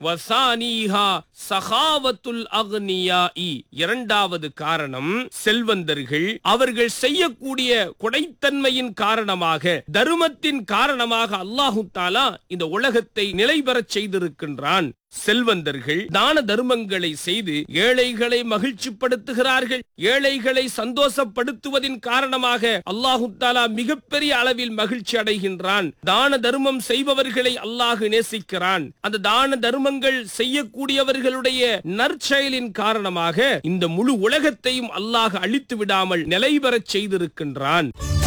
வசானீஹா சகாவத்துல் அக்னியாஇ இரண்டாவது காரணம் செல்வந்தர்கள் அவர்கள் செய்யக்கூடிய கொடைத்தன்மையின் காரணமாக தர்மத்தின் காரணமாக அல்லாஹு தாலா இந்த உலகத்தை நிலை பெறச் செய்திருக்கின்றான் செல்வந்தர்கள் தான தர்மங்களை செய்து ஏழைகளை மகிழ்ச்சிப்படுத்துகிறார்கள் ஏழைகளை சந்தோஷப்படுத்துவதின் காரணமாக அல்லாஹு தாலா மிகப்பெரிய அளவில் மகிழ்ச்சி அடைகின்றான் தான தர்மம் செய்பவர்களை அல்லாஹ் நேசிக்கிறான் அந்த தான தர்மங்கள் செய்யக்கூடியவர்களுடைய நற்செயலின் காரணமாக இந்த முழு உலகத்தையும் அல்லாஹ் அழித்து விடாமல் நிலை பெறச் செய்திருக்கின்றான்